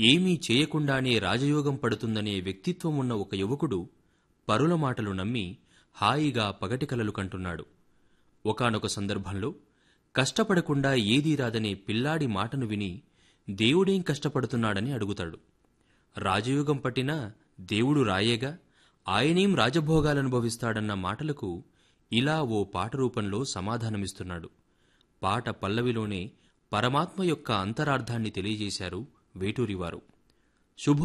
ఏమీ చేయకుండానే రాజయోగం పడుతుందనే వ్యక్తిత్వం ఉన్న ఒక యువకుడు పరుల మాటలు నమ్మి హాయిగా పగటి కలలు కంటున్నాడు ఒకానొక సందర్భంలో కష్టపడకుండా ఏదీ రాదనే పిల్లాడి మాటను విని దేవుడేం కష్టపడుతున్నాడని అడుగుతాడు రాజయోగం పట్టినా దేవుడు రాయేగా ఆయనేం రాజభోగాలనుభవిస్తాడన్న మాటలకు ఇలా ఓ పాట రూపంలో సమాధానమిస్తున్నాడు పాట పల్లవిలోనే పరమాత్మ యొక్క అంతరార్థాన్ని తెలియజేశారు వేటూరివారు శుభో